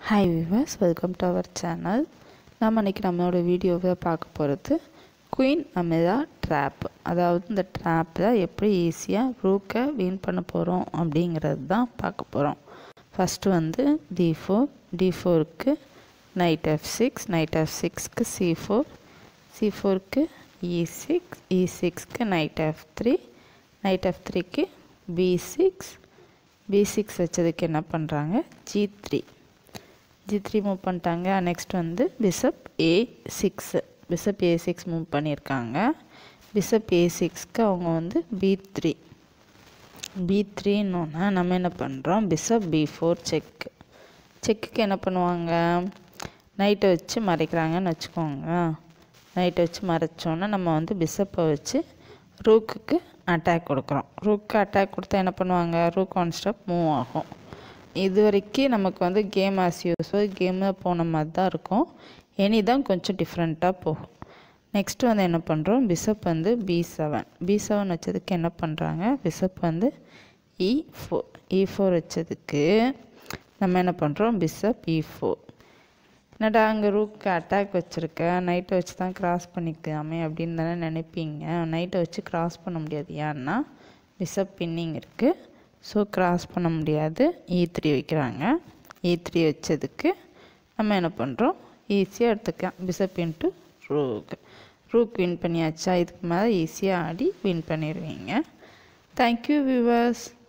hi viewers welcome to our channel நம்ம இன்றைக்கி நம்மளோட வீடியோவை பார்க்க போகிறது குயின் அமிதா ட்ராப் அதாவது இந்த ட்ராப்பில் எப்படி ஈஸியாக ரூக்கை வின் பண்ண போகிறோம் அப்படிங்கிறது தான் பார்க்க போகிறோம் ஃபஸ்ட்டு வந்து டி ஃபோர் டி ஃபோருக்கு knight F six knight F சிக்ஸ்க்கு சி ஃபோர் சி ஃபோருக்கு இ சிக்ஸ் இ சிக்ஸ்க்கு knight F three knight F த்ரீக்கு பி சிக்ஸ் பி சிக்ஸ் வச்சதுக்கு என்ன பண்ணுறாங்க G three G three move பண்ணிட்டாங்க நெக்ஸ்ட் வந்து bishop A six bishop A six move பண்ணியிருக்காங்க பிசப் ஏ சிக்ஸ்க்கு அவங்க வந்து பி த்ரீ பி த்ரீன்னொன்னா நம்ம என்ன பண்ணுறோம் பிசப் பி ஃபோர் செக் செக்குக்கு என்ன பண்ணுவாங்க நைட்டை வச்சு மறைக்கிறாங்கன்னு வச்சுக்கோங்க நைட்டை வச்சு மறைச்சோன்னா நம்ம வந்து பிசப்பை வச்சு ரூக்குக்கு அட்டாக் கொடுக்குறோம் ரூக்கு அட்டாக் கொடுத்தா என்ன பண்ணுவாங்க ரூக் ஒன் ஸ்டெப் மூவ் ஆகும் இது வரைக்கும் நமக்கு வந்து கேம் ஆஸ் யூஸ்வல் கேமில் போன மாதிரி தான் இருக்கும் எனி தான் கொஞ்சம் டிஃப்ரெண்ட்டாக போகும் நெக்ஸ்ட்டு வந்து என்ன பண்ணுறோம் பிசப் வந்து பி செவன் பி செவன் வச்சதுக்கு என்ன பண்ணுறாங்க பிசப் வந்து இ ஃபோர் இ ஃபோர் வச்சதுக்கு நம்ம என்ன பண்ணுறோம் பிசப் இ ஃபோர் என்னடா அங்கே ரூக்கு அட்டாக் வச்சுருக்க நைட்டை வச்சு தான் கிராஸ் பண்ணிக்கலாமே அப்படின்னு தானே நினைப்பீங்க நைட்டை வச்சு கிராஸ் பண்ண முடியாது ஏன்னா பிசப் பின்னிங் இருக்குது ஸோ கிராஸ் பண்ண முடியாது இ த்ரீ வைக்கிறாங்க இ த்ரீ வச்சதுக்கு நம்ம என்ன பண்ணுறோம் ஈஸியாக எடுத்துக்கலாம் bishop into rook rook win பண்ணியாச்சா இதுக்கு மேலே ஈஸியாக ஆடி வின் பண்ணிடுவீங்க தேங்க்யூ வியூவர்ஸ்